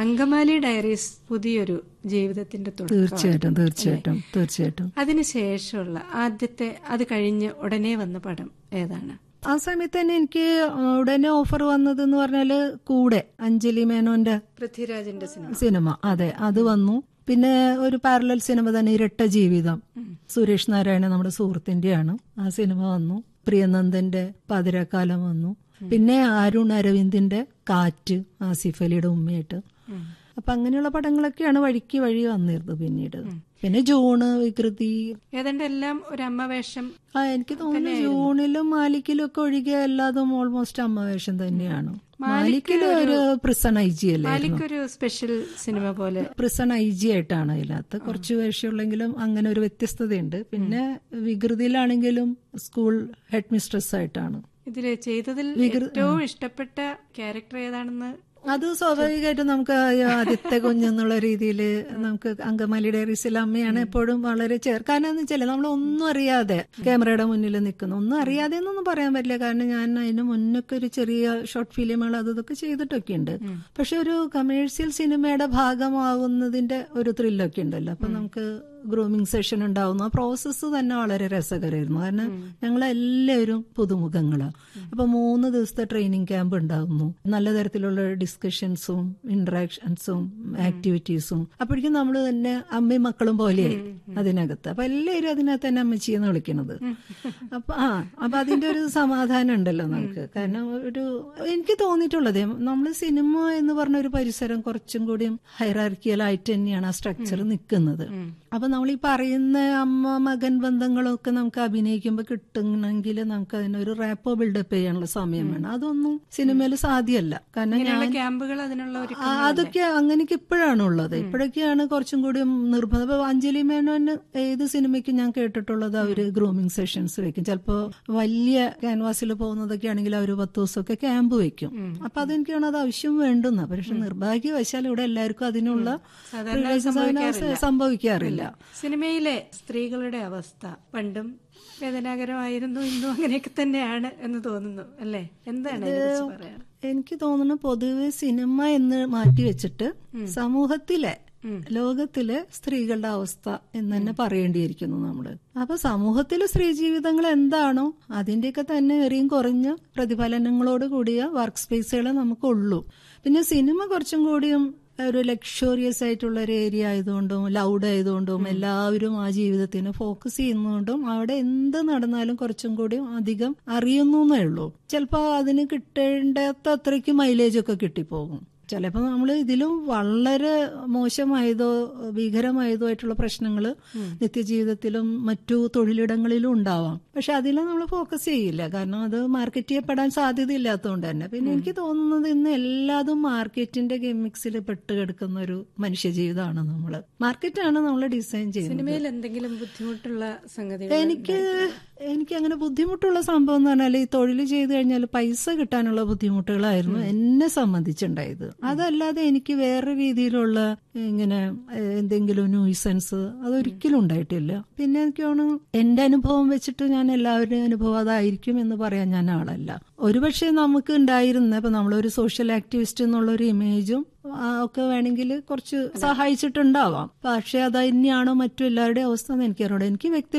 Angamaly diaries പുതിയൊരു ജീവിതത്തിന്റെ തുടക്കം തീർച്ചയായിട്ടും തീർച്ചയായിട്ടും തീർച്ചയായിട്ടും അതിനുശേഷമുള്ള ആദ്യത്തെ അത് കഴിഞ്ഞ് ഉടനെ വന്ന പടം ഏതാണ് ആ സമയത്ത് തന്നെ എനിക്ക് ഉടനെ ഓഫർ വന്നതെന്ന് പറഞ്ഞാല് കൂടെ അഞ്ജലി മേനോന്റെ പൃഥ്വിരാജിന്റെ സിനിമ സിനിമ അതെ അത് വന്നു പിന്നെ ഒരു പാരലൽ സിനിമ തന്നെ ഇരട്ട ജീവിതം സുരേഷ് നാരായണ നമ്മുടെ സുഹൃത്തിന്റെയാണ് ആ സിനിമ വന്നു പ്രിയനന്ദന്റെ പാതിരാക്കാലം വന്നു പിന്നെ അരുൺ അരവിന്ദിന്റെ കാറ്റ് ആസിഫ് അലിയുടെ ഉമ്മയായിട്ട് അപ്പൊ അങ്ങനെയുള്ള പടങ്ങളൊക്കെയാണ് വഴിക്ക് വഴി വന്നിരുന്നത് പിന്നീട് പിന്നെ ജൂണ് വികൃതി ഏതാണ്ട് എല്ലാം ഒരു അമ്മ വേഷം ആ എനിക്ക് തോന്നുന്നു ജൂണിലും മാലിക്കിലും ഒക്കെ ഒഴികെ എല്ലാതും ഓൾമോസ്റ്റ് അമ്മവേഷം തന്നെയാണ് മാലിക്കിലും ഒരു പ്രിസൺ ഐ ജി അല്ലേ മാലിക്കൊരു സ്പെഷ്യൽ സിനിമ പോലെ പ്രിസൺ ഐ ജി ആയിട്ടാണ് അതിനകത്ത് കുറച്ച് വേഷമുള്ളെങ്കിലും അങ്ങനെ ഒരു വ്യത്യസ്തതയുണ്ട് പിന്നെ വികൃതിയിലാണെങ്കിലും സ്കൂൾ ഹെഡ് മിസ്ട്രസ് ആയിട്ടാണ് ഇതില് ചെയ്തതിൽ ഏറ്റവും ഇഷ്ടപ്പെട്ട ക്യാരക്ടർ ഏതാണെന്ന് അത് സ്വാഭാവികമായിട്ടും നമുക്ക് ആ ആദ്യത്തെ കുഞ്ഞെന്നുള്ള രീതിയിൽ നമുക്ക് അങ്കമാലി ഡയറീസിലെ അമ്മയാണ് എപ്പോഴും വളരെ ചേർ കാരണം എന്ന് വെച്ചാൽ നമ്മൾ ഒന്നും അറിയാതെ ക്യാമറയുടെ മുന്നിൽ നിൽക്കുന്നു ഒന്നും അറിയാതെ എന്നൊന്നും പറയാൻ പറ്റില്ല കാരണം ഞാൻ അതിന് മുന്നൊക്കെ ഒരു ചെറിയ ഷോർട്ട് ഫിലിമുകൾ അത് ഇതൊക്കെ ചെയ്തിട്ടൊക്കെ ഉണ്ട് പക്ഷെ ഒരു കമേഴ്സ്യൽ സിനിമയുടെ ഭാഗമാവുന്നതിന്റെ ഒരു ത്രില്ലൊക്കെ ഉണ്ടല്ലോ അപ്പൊ നമുക്ക് ഗ്രൂമിംഗ് സെഷൻ ഉണ്ടാവുന്നു ആ പ്രോസസ്സ് തന്നെ വളരെ രസകരമായിരുന്നു കാരണം ഞങ്ങളെല്ലാവരും പുതുമുഖങ്ങളാണ് അപ്പൊ മൂന്ന് ദിവസത്തെ ട്രെയിനിങ് ക്യാമ്പ് ഉണ്ടാകുന്നു നല്ല തരത്തിലുള്ള ഡിസ്കഷൻസും ഇന്ററാക്ഷൻസും ആക്ടിവിറ്റീസും അപ്പോഴേക്കും നമ്മൾ തന്നെ അമ്മയും മക്കളും പോലെയായി അതിനകത്ത് അപ്പൊ എല്ലാവരും അതിനകത്ത് തന്നെ അമ്മച്ചിയെന്ന് വിളിക്കണത് അപ്പൊ ആ അപ്പൊ അതിന്റെ ഒരു സമാധാനം ഉണ്ടല്ലോ നമുക്ക് കാരണം ഒരു എനിക്ക് തോന്നിയിട്ടുള്ളത് നമ്മൾ സിനിമ എന്ന് പറഞ്ഞ ഒരു പരിസരം കുറച്ചും കൂടി ഹൈറാർക്കിയലായിട്ട് തന്നെയാണ് ആ സ്ട്രക്ചർ നിൽക്കുന്നത് അപ്പൊ നമ്മൾ ഈ പറയുന്ന അമ്മ മകൻ ബന്ധങ്ങളൊക്കെ നമുക്ക് അഭിനയിക്കുമ്പോൾ കിട്ടണമെങ്കിൽ നമുക്ക് അതിനൊരു റാപ്പോ ബിൽഡപ്പ് ചെയ്യാനുള്ള സമയം വേണം അതൊന്നും സിനിമയിൽ സാധ്യമല്ല കാരണം ഇങ്ങനെയുള്ള ക്യാമ്പുകൾ അതിനുള്ള ഒരു ആ, അതൊക്കെ അങ്ങനെയൊക്കെ ഇപ്പോഴാണ് ഉള്ളത് ഇപ്പോഴൊക്കെയാണ് കുറച്ചും കൂടി നിർബന്ധം ഇപ്പൊ അഞ്ജലി മേനോന് ഏത് സിനിമയ്ക്കും ഞാൻ കേട്ടിട്ടുള്ളത് അവര് ഗ്രൂമിംഗ് സെഷൻസ് വെക്കും ചിലപ്പോ വലിയ ക്യാൻവാസിൽ പോകുന്നതൊക്കെ ആണെങ്കിൽ അവർ പത്ത് ദിവസമൊക്കെ ക്യാമ്പ് വെക്കും അപ്പൊ അതെനിക്കാണ് അത് ആവശ്യം വേണ്ടുന്ന പക്ഷെ നിർഭാഗ്യവശാൽ ഇവിടെ എല്ലാവർക്കും അതിനുള്ള സാധാരണ privileges സംഭവിക്കാറില്ല സിനിമയിലെ സ്ത്രീകളുടെ അവസ്ഥ പണ്ടും വേദനാകരമായിരുന്നു ഇന്നും അങ്ങനെയൊക്കെ തന്നെയാണ് എന്ന് തോന്നുന്നു അല്ലേ എന്താണ് അതിനെക്കുറിച്ച് പറയാൻ എനിക്ക് തോന്നുന്നു പൊതുവെ സിനിമ എന്ന് മാറ്റി വെച്ചിട്ട് സമൂഹത്തിലെ ലോകത്തിലെ സ്ത്രീകളുടെ അവസ്ഥ എന്ന് തന്നെ പറയേണ്ടിയിരിക്കുന്നു നമ്മള് അപ്പൊ സമൂഹത്തിലെ സ്ത്രീ ജീവിതങ്ങൾ എന്താണോ അതിന്റെയൊക്കെ തന്നെ ഏറിയും കുറഞ്ഞ പ്രതിഫലനങ്ങളോട് കൂടിയ വർക്ക് സ്പേസുകളെ നമുക്കുള്ളൂ പിന്നെ സിനിമ കുറച്ചും കൂടിയും ഒരു ലക്ഷറിയസ് ആയിട്ടുള്ള ഒരു ഏരിയ ആയതുകൊണ്ടും ലൗഡ് ആയതുകൊണ്ടും എല്ലാവരും ആ ജീവിതത്തിന് ഫോക്കസ് ചെയ്യുന്നതുകൊണ്ടും അവിടെ എന്ത് നടന്നാലും കുറച്ചും കൂടി അധികം അറിയുന്നു എന്നേ ഉള്ളൂ ചിലപ്പോൾ അതിന് കിട്ടേണ്ടാത്ത അത്രയ്ക്ക് മൈലേജ് ഒക്കെ കിട്ടിപ്പോകും ചിലപ്പോൾ നമ്മൾ ഇതിലും വളരെ മോശമായതോ ഭീകരമായതോ ആയിട്ടുള്ള പ്രശ്നങ്ങൾ നിത്യജീവിതത്തിലും മറ്റു തൊഴിലിടങ്ങളിലും ഉണ്ടാവാം പക്ഷെ അതിലും നമ്മൾ ഫോക്കസ് ചെയ്യില്ല കാരണം അത് മാർക്കറ്റ് ചെയ്യപ്പെടാൻ സാധ്യതയില്ലാത്തതുകൊണ്ട് തന്നെ പിന്നെ എനിക്ക് തോന്നുന്നത് ഇന്ന് എല്ലാതും മാർക്കറ്റിന്റെ ഗെമിക്സിൽ പെട്ട് കിടക്കുന്ന ഒരു മനുഷ്യ ജീവിതമാണ് നമ്മൾ മാർക്കറ്റാണ് നമ്മൾ ഡിസൈൻ ചെയ്യുന്നത് സിനിമയിൽ എന്തെങ്കിലും ബുദ്ധിമുട്ടുള്ള സംഗതികൾ എനിക്ക് എനിക്ക് അങ്ങനെ ബുദ്ധിമുട്ടുള്ള സംഭവം എന്ന് പറഞ്ഞാൽ ഈ തൊഴിൽ ചെയ്തു കഴിഞ്ഞാൽ പൈസ കിട്ടാനുള്ള ബുദ്ധിമുട്ടുകളായിരുന്നു എന്നെ സംബന്ധിച്ചുണ്ടായത് അതല്ലാതെ എനിക്ക് വേറെ രീതിയിലുള്ള ഇങ്ങനെ ഏഹ്, എന്തെങ്കിലും ന്യൂസൻസ് അതൊരിക്കലും ഉണ്ടായിട്ടില്ല പിന്നെ എനിക്ക് തോന്നുന്നു എന്റെ അനുഭവം വെച്ചിട്ട് ഞാൻ എല്ലാവരുടെയും അനുഭവം അതായിരിക്കും എന്ന് പറയാൻ ഞാൻ ആളല്ല ഒരുപക്ഷെ നമുക്ക് ഉണ്ടായിരുന്ന ഇപ്പൊ നമ്മളൊരു സോഷ്യൽ ആക്ടിവിസ്റ്റ് എന്നുള്ള ഒരു ഇമേജും ആ, ഒക്കെ വേണമെങ്കിൽ കുറച്ച് സഹായിച്ചിട്ടുണ്ടാവാം പക്ഷെ അത് തന്നെയാണോ മറ്റു എല്ലാവരുടെയും അവസ്ഥ എന്ന് എനിക്കറിയാം എനിക്ക് വ്യക്തി